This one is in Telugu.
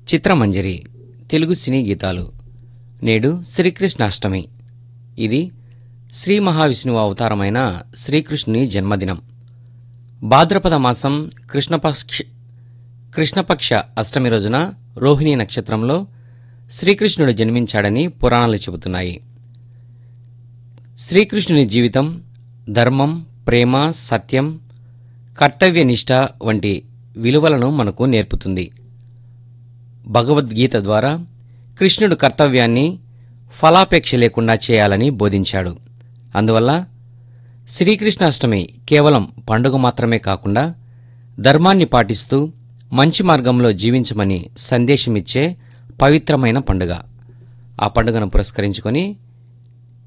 చిత్రమంజరి తెలుగు సినీ గీతాలు నేడు శ్రీకృష్ణాష్టమి ఇది శ్రీ మహావిష్ణువు అవతారమైన శ్రీకృష్ణుని జన్మదినం భాద్రపద మాసం కృష్ణపక్ష కృష్ణపక్ష అష్టమి రోజున రోహిణీ నక్షత్రంలో శ్రీకృష్ణుడు జన్మించాడని పురాణాలు చెబుతున్నాయి శ్రీకృష్ణుని జీవితం ధర్మం ప్రేమ సత్యం కర్తవ్యనిష్ట వంటి విలువలను మనకు నేర్పుతుంది భగవద్గీత ద్వారా కృష్ణుడు కర్తవ్యాన్ని ఫలాపేక్ష లేకుండా చేయాలని బోధించాడు అందువల్ల శ్రీకృష్ణాష్టమి కేవలం పండుగ మాత్రమే కాకుండా ధర్మాన్ని పాటిస్తూ మంచి మార్గంలో జీవించమని సందేశమిచ్చే పవిత్రమైన పండుగ ఆ పండుగను పురస్కరించుకొని